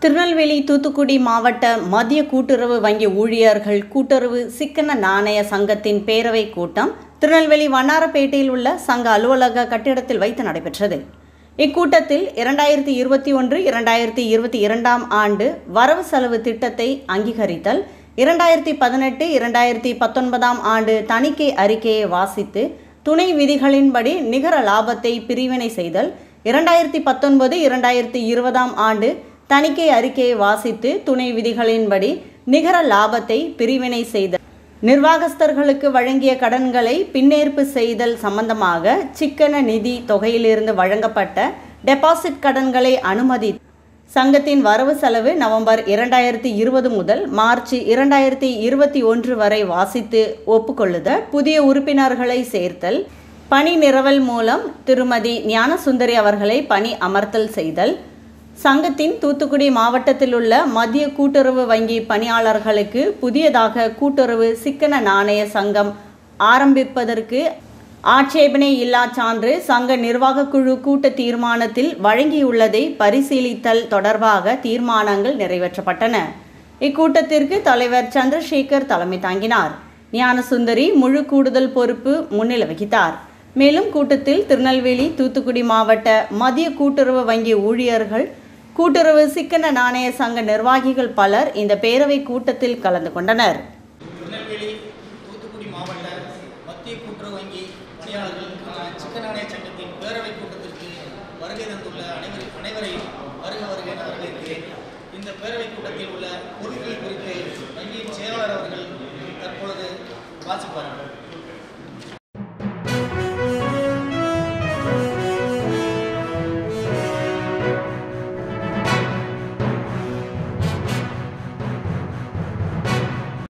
திருநெல்வேலி தூத்துக்குடி மாவட்ட மத்திய கூட்டுறவு வங்கி ஊழியர்கள் கூட்டுறவு சிக்கன நாணய சங்கத்தின் பேரவை கூட்டம் திருநெல்வேலி வண்ணாரப்பேட்டையில் உள்ள சங்க அலுவலக கட்டிடத்தில் வைத்து நடைபெற்றது இக்கூட்டத்தில் இரண்டாயிரத்தி இருபத்தி ஒன்று இரண்டாயிரத்தி இருபத்தி இரண்டாம் ஆண்டு வரவு செலவு திட்டத்தை அங்கீகரித்தல் இரண்டாயிரத்தி பதினெட்டு இரண்டாயிரத்தி பத்தொன்பதாம் ஆண்டு தணிக்கை அறிக்கையை வாசித்து துணை விதிகளின்படி நிகர லாபத்தை பிரிவினை செய்தல் இரண்டாயிரத்தி பத்தொன்பது இரண்டாயிரத்தி இருபதாம் ஆண்டு தணிக்கை அறிக்கையை வாசித்து துணை விதிகளின்படி நிகர லாபத்தை பிரிவினை செய்தல் நிர்வாகஸ்தர்களுக்கு வழங்கிய கடன்களை பின்னேற்பு செய்தல் சம்பந்தமாக சிக்கன நிதி தொகையிலிருந்து வழங்கப்பட்ட டெபாசிட் கடன்களை அனுமதி சங்கத்தின் வரவு செலவு நவம்பர் இரண்டாயிரத்தி இருபது முதல் மார்ச் இரண்டாயிரத்தி இருபத்தி ஒன்று வரை வாசித்து ஒப்புக்கொள்ளுதல் புதிய உறுப்பினர்களை சேர்த்தல் பணி நிரவல் மூலம் திருமதி ஞானசுந்தரி அவர்களை பணி அமர்த்தல் செய்தல் சங்கத்தின் தூத்துக்குடி மாவட்டத்தில் உள்ள மத்திய கூட்டுறவு வங்கி பணியாளர்களுக்கு புதியதாக கூட்டுறவு சிக்கன நாணய சங்கம் ஆரம்பிப்பதற்கு ஆட்சேபனை இல்லா சான்று சங்க நிர்வாகக் குழு கூட்ட தீர்மானத்தில் வழங்கியுள்ளதை பரிசீலித்தல் தொடர்பாக தீர்மானங்கள் நிறைவேற்றப்பட்டன இக்கூட்டத்திற்கு தலைவர் சந்திரசேகர் தலைமை தாங்கினார் ஞானசுந்தரி முழு கூடுதல் பொறுப்பு முன்னிலை வகித்தார் மேலும் கூட்டத்தில் திருநெல்வேலி தூத்துக்குடி மாவட்ட மத்திய கூட்டுறவு வங்கி ஊழியர்கள் கூட்டுறவு சிக்கன நாணய சங்க நிர்வாகிகள் பலர் இந்த பேரவை கூட்டத்தில் கலந்து கொண்டனர் திருநெல்வேலி தூத்துக்குடி மாவட்ட மத்திய கூட்டுறவு வங்கி பணியாளர்களுக்கான சிக்கன் நாணய சங்கத்தின் பேரவை கூட்டத்திற்கு வருகை தந்துள்ள அனைவர் அனைவரையும் வருக வருக என வரவேற்கிறேன் இந்த பேரவை கூட்டத்தில் உள்ள பொருட்கள் குறித்து வங்கியின் செயலாளர் அவர்கள் தற்பொழுது வாசிப்பார்கள்